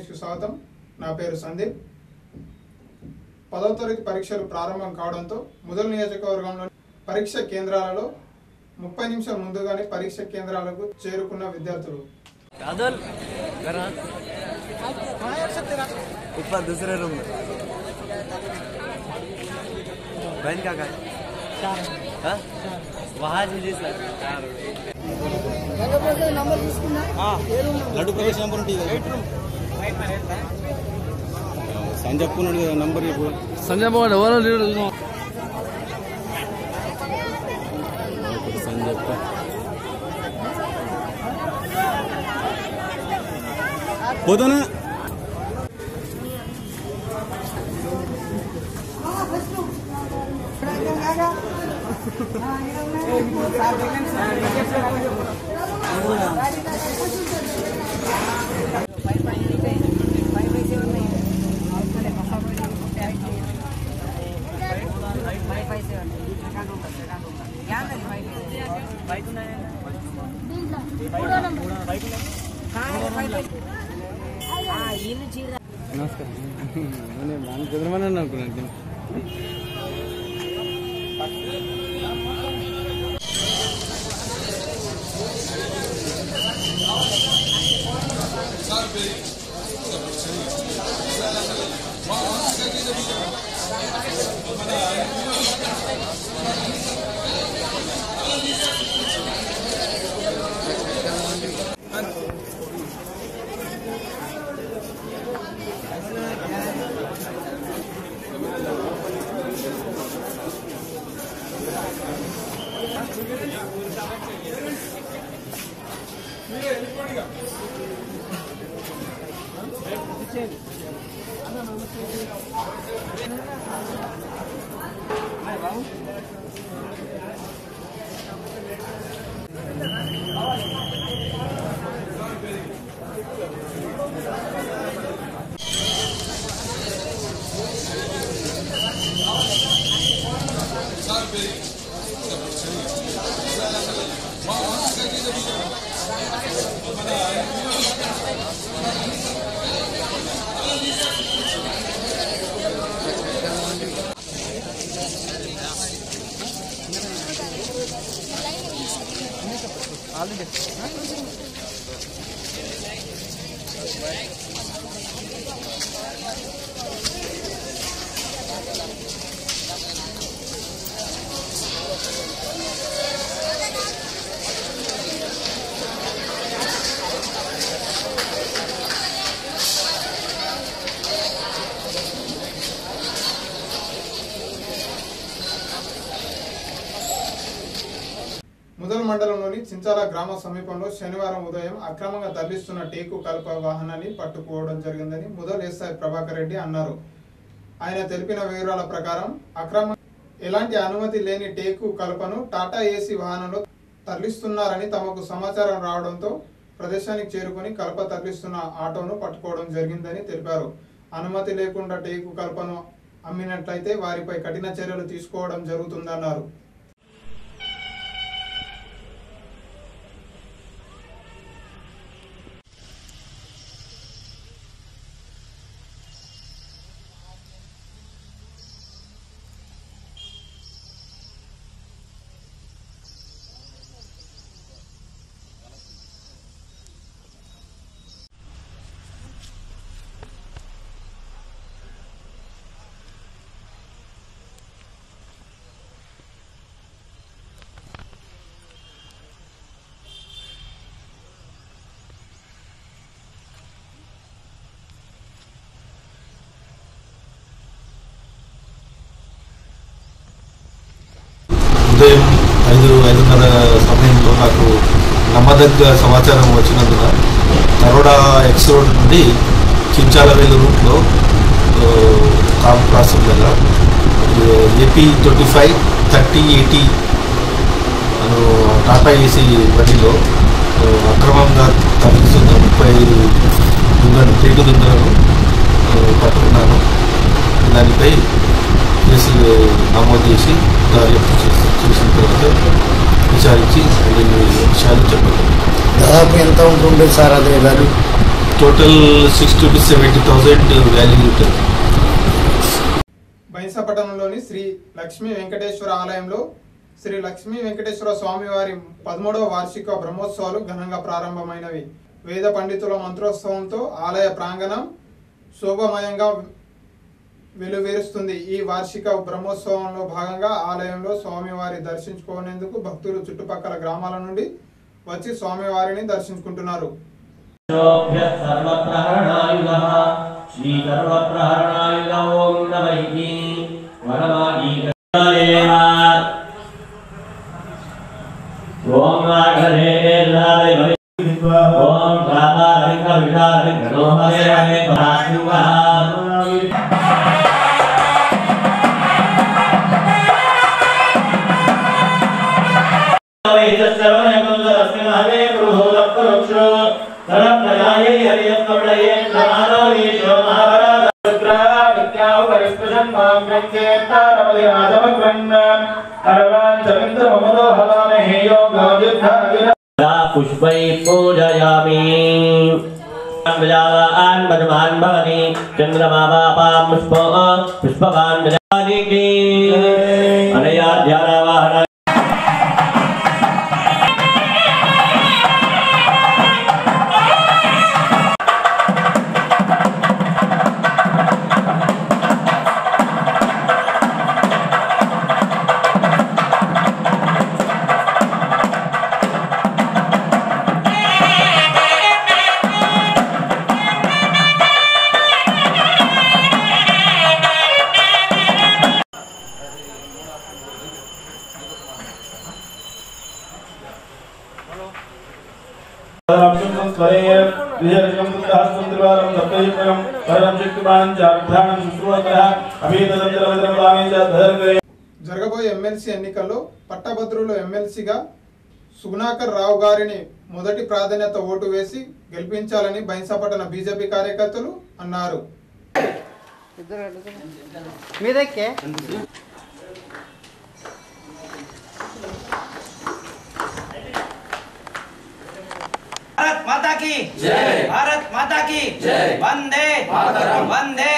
న్యూస్కి స్వాగతం నా పేరు సందీప్ పదవ తరగతి పరీక్షలు ప్రారంభం కావడంతో ముదల్ నియోజకవర్గంలో పరీక్ష కేంద్రాలలో ముప్పై నిమిషాల ముందుగానే పరీక్ష కేంద్రాలకు చేరుకున్న విద్యార్థులు कादल करा ऊपर दूसरे रूम में बहन का का हाँ? वहाँ जी सर चार లడ్డు ప్రవేశ నంబర్ ఉంటుంది సంజయ్ కున్నాడు కదా నంబర్ ఇప్పుడు సంజయ్ బాబు ఎవరో లేడు సంజయ్ పోతానా నమస్కారం నేను మన కుదరమని అనుకున్నాను ముదల్ మండలంలోని చించాల గ్రామ సమీపంలో శనివారం ఉదయం అక్రమంగా తరలిస్తున్న టేకు కలప వాహనాన్ని పట్టుకోవడం జరిగిందని ముదల్ ఎస్ఐ ప్రభాకర్ రెడ్డి అన్నారు ఆయన తెలిపిన వివరాల ప్రకారం అక్రమ ఎలాంటి అనుమతి లేని టేకు కలపను టాటా ఏసీ వాహనంలో తరలిస్తున్నారని తమకు సమాచారం రావడంతో ప్రదేశానికి చేరుకొని కలప తరలిస్తున్న ఆటోను పట్టుకోవడం జరిగిందని తెలిపారు అనుమతి లేకుండా టేకు కలపను అమ్మినట్లయితే వారిపై కఠిన చర్యలు తీసుకోవడం జరుగుతుందన్నారు ఉదయం ఐదు ఐదున్నర సమయంలో నాకు నమ్మదగ్గ సమాచారం వచ్చినందున నరోడా ఎక్స్ రోడ్ నుండి చించాలవేలు రూట్లో కామ్ క్రాసింగ్ దగ్గర AP twenty five thirty eighty Tata AC బండిలో ఆ, అక్రమంగా తరలిస్తున్న ముప్పై ఐదు దుంగలు టేకు దుంగలను ఆ, పట్టుకున్నాను దానిపై కేసు నమోదు చేసి దర్యాప్తు చేసి చేసిన తర్వాత విచారించి అన్ని విషయాలు చెప్పారు దాదాపు ఎంత ఉంటుండే సార్ అది value total sixty to seventy thousand value ఉంటుంది బైంసపట్నంలోని శ్రీ లక్ష్మీ వెంకటేశ్వర ఆలయంలో శ్రీ లక్ష్మీ వెంకటేశ్వర స్వామి వారి పదమూడవ వార్షిక బ్రహ్మోత్సవాలు ఘనంగా ప్రారంభమైనవి వేద పండితుల మంత్రోత్సవంతో ఆలయ ప్రాంగణం శోభమయంగా వెలువేరుస్తుంది ఈ వార్షిక బ్రహ్మోత్సవంలో భాగంగా ఆలయంలో స్వామివారి దర్శించుకునేందుకు భక్తులు చుట్టుపక్కల గ్రామాల నుండి వచ్చి స్వామివారిని దర్శించుకుంటున్నారు सर्वप्रहरणायुधः श्रीसर्वप्रहरणायुध ॐ नमैः वनमागीकरेव ॐ नागधेर्नादय ॐ प्रातारविकविदारविकरोमसे पराशिवः पुष्पै पूजयामि विजावान् मजमान् भवति चन्द्रमा पापां पुष्पो पुष्पवान् विजानि की अनया ध्यानवाहन జరగబోయే ఎమ్మెల్సీ ఎన్నికల్లో పట్టభద్రులు ఎమ్మెల్సీగా సుగుణాకర్ రావు గారిని మొదటి ప్రాధాన్యత ఓటు వేసి గెలిపించాలని బైంసాపట్టణ బీజేపీ కార్యకర్తలు అన్నారు మీదక్కే भारत माता की जय भारत माता की जय వందే వందే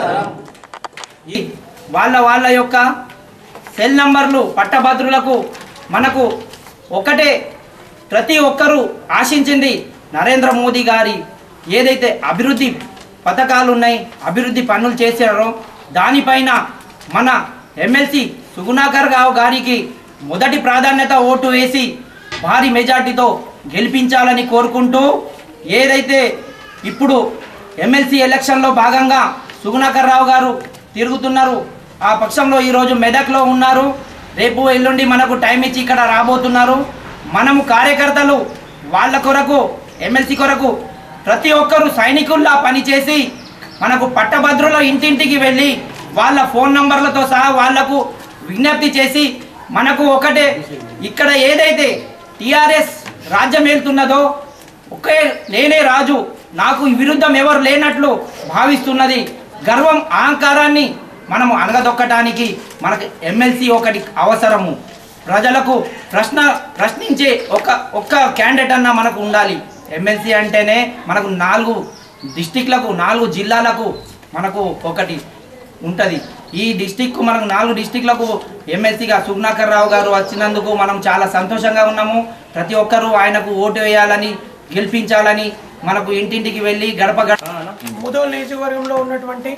ఈ వాళ్ళ వాళ్ళ యొక్క సెల్ నంబర్లు పట్టభద్రులకు మనకు ఒకటే ప్రతి ఒక్కరూ ఆశించింది నరేంద్ర మోదీ గారి ఏదైతే అభివృద్ధి పథకాలు ఉన్నాయి అభివృద్ధి పనులు చేశారో దానిపైన మన ఎమ్మెల్సీ సుగుణాకర్ రావు గారికి మొదటి ప్రాధాన్యత ఓటు వేసి భారీ మెజార్టీతో గెలిపించాలని కోరుకుంటూ ఏదైతే ఇప్పుడు ఎమ్మెల్సీ ఎలక్షన్లో భాగంగా సుగుణాకర్ రావు గారు తిరుగుతున్నారు ఆ పక్షంలో ఈరోజు మెదక్లో ఉన్నారు రేపు ఎల్లుండి మనకు టైం ఇచ్చి ఇక్కడ రాబోతున్నారు మనము కార్యకర్తలు వాళ్ళ కొరకు ఎమ్మెల్సీ కొరకు ప్రతి ఒక్కరూ సైనికుల్లా పనిచేసి మనకు పట్టభద్రుల ఇంటింటికి వెళ్ళి వాళ్ళ ఫోన్ నంబర్లతో సహా వాళ్లకు విజ్ఞప్తి చేసి మనకు ఒకటే ఇక్కడ ఏదైతే టిఆర్ఎస్ రాజ్యం వెళ్తున్నదో ఒకే నేనే రాజు నాకు విరుద్ధం ఎవరు లేనట్లు భావిస్తున్నది గర్వం అహంకారాన్ని మనము అనగదొక్కటానికి మనకు ఎమ్మెల్సీ ఒకటి అవసరము ప్రజలకు ప్రశ్న ప్రశ్నించే ఒక ఒక్క క్యాండిడేట్ అన్న మనకు ఉండాలి ఎమ్మెల్సీ అంటేనే మనకు నాలుగు డిస్టిక్లకు నాలుగు జిల్లాలకు మనకు ఒకటి ఉంటుంది ఈ డిస్టిక్ మనకు నాలుగు డిస్టిక్లకు ఎమ్మెల్సీగా సుగ్నాకర్ రావు గారు వచ్చినందుకు మనం చాలా సంతోషంగా ఉన్నాము ప్రతి ఒక్కరూ ఆయనకు ఓటు వేయాలని గెలిపించాలని మనకు ఇంటింటికి వెళ్ళి గడప గడప ముదోల్ నియోజకవర్గంలో ఉన్నటువంటి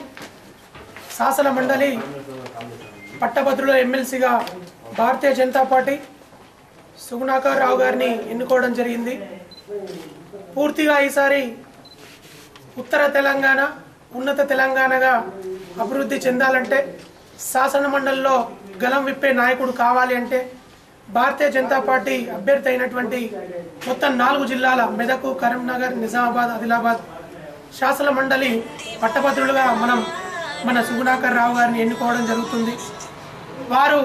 శాసన మండలి పట్టభద్రుల ఎమ్మెల్సీగా భారతీయ జనతా పార్టీ సుగుణాకర్ రావు గారిని ఎన్నుకోవడం జరిగింది పూర్తిగా ఈసారి ఉత్తర తెలంగాణ ఉన్నత తెలంగాణగా అభివృద్ధి చెందాలంటే శాసన మండలిలో గలం విప్పే నాయకుడు కావాలి అంటే భారతీయ జనతా పార్టీ అభ్యర్థి అయినటువంటి మొత్తం నాలుగు జిల్లాల మెదకు కరీంనగర్ నిజామాబాద్ ఆదిలాబాద్ శాసన మండలి పట్టభద్రులుగా మనం మన సుగుణాకర్ రావు గారిని ఎన్నుకోవడం జరుగుతుంది వారు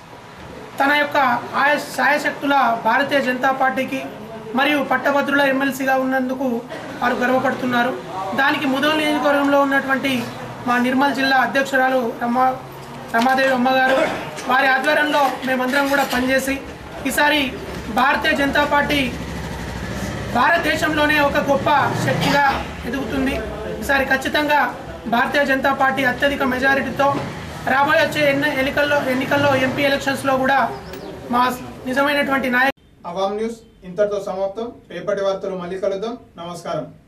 తన యొక్క ఆయ సాయశక్తుల భారతీయ జనతా పార్టీకి మరియు పట్టభద్రుల ఎమ్మెల్సీగా ఉన్నందుకు వారు గర్వపడుతున్నారు దానికి ముదోల్ నియోజకవర్గంలో ఉన్నటువంటి మా నిర్మల్ జిల్లా అధ్యక్షురాలు రమా రమాదేవి అమ్మగారు వారి ఆధ్వర్యంలో మేమందరం కూడా పనిచేసి ఈసారి భారతీయ జనతా పార్టీ భారతదేశంలోనే ఒక గొప్ప శక్తిగా ఎదుగుతుంది ఈసారి ఖచ్చితంగా భారతీయ జనతా పార్టీ అత్యధిక మెజారిటీతో రాబోయే వచ్చే ఎన్ని ఎన్నికల్లో ఎన్నికల్లో ఎంపీ ఎలక్షన్స్లో కూడా మా నిజమైనటువంటి నాయకు అవామ్ న్యూస్ ఇంతటితో సమాప్తం రేపటి వార్తలు మళ్ళీ కలుద్దాం నమస్కారం